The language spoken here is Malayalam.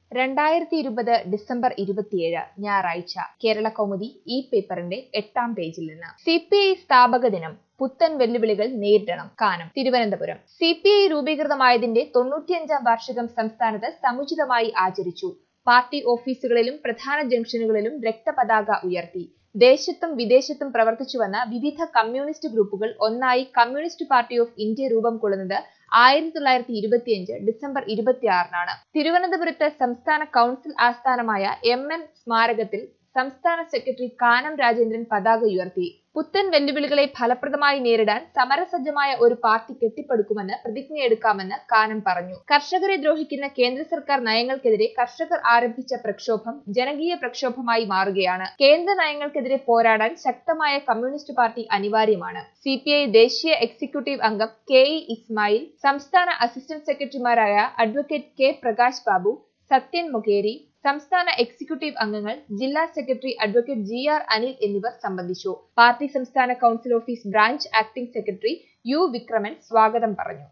രണ്ടായിരത്തി ഇരുപത് ഡിസംബർ ഇരുപത്തിയേഴ് ഞായറാഴ്ച കേരള കൗമുദി ഈ പേപ്പറിന്റെ എട്ടാം പേജിൽ നിന്ന് സി പി ഐ സ്ഥാപക ദിനം പുത്തൻ വെല്ലുവിളികൾ നേരിടണം Kanam Thiruvananthapuram C P I രൂപീകൃതമായതിന്റെ തൊണ്ണൂറ്റിയഞ്ചാം വാർഷികം സംസ്ഥാനത്ത് സമുചിതമായി ആചരിച്ചു പാർട്ടി ഓഫീസുകളിലും പ്രധാന ജംഗ്ഷനുകളിലും രക്തപതാക ഉയർത്തി ദേശത്തും വിദേശത്തും പ്രവർത്തിച്ചുവന്ന വിവിധ കമ്മ്യൂണിസ്റ്റ് ഗ്രൂപ്പുകൾ ഒന്നായി കമ്മ്യൂണിസ്റ്റ് പാർട്ടി ഓഫ് ഇന്ത്യ രൂപം കൊള്ളുന്നത് ആയിരത്തി തൊള്ളായിരത്തി ഇരുപത്തിയഞ്ച് ഡിസംബർ ഇരുപത്തിയാറിനാണ് തിരുവനന്തപുരത്ത് സംസ്ഥാന കൗൺസിൽ ആസ്ഥാനമായ എം എൻ സ്മാരകത്തിൽ സംസ്ഥാന സെക്രട്ടറി കാനം രാജേന്ദ്രൻ പതാക ഉയർത്തി പുത്തൻ വെല്ലുവിളികളെ ഫലപ്രദമായി നേരിടാൻ സമരസജ്ജമായ ഒരു പാർട്ടി കെട്ടിപ്പടുക്കുമെന്ന് പ്രതിജ്ഞയെടുക്കാമെന്ന് കാനം പറഞ്ഞു കർഷകരെ ദ്രോഹിക്കുന്ന കേന്ദ്ര സർക്കാർ നയങ്ങൾക്കെതിരെ കർഷകർ ആരംഭിച്ച പ്രക്ഷോഭം ജനകീയ പ്രക്ഷോഭമായി മാറുകയാണ് കേന്ദ്ര നയങ്ങൾക്കെതിരെ പോരാടാൻ ശക്തമായ കമ്മ്യൂണിസ്റ്റ് പാർട്ടി അനിവാര്യമാണ് സി പി ഐ ദേശീയ എക്സിക്യൂട്ടീവ് അംഗം കെ ഇ ഇസ്മായിൽ സംസ്ഥാന അസിസ്റ്റന്റ് സെക്രട്ടറിമാരായ അഡ്വക്കേറ്റ് കെ പ്രകാശ് ബാബു സത്യൻ മൊകേരി സംസ്ഥാന എക്സിക്യൂട്ടീവ് അംഗങ്ങൾ ജില്ലാ secretary advocate G R Anil എന്നിവർ സംബന്ധിച്ചു പാർട്ടി സംസ്ഥാന council office branch acting secretary U Vikraman സ്വാഗതം പറഞ്ഞു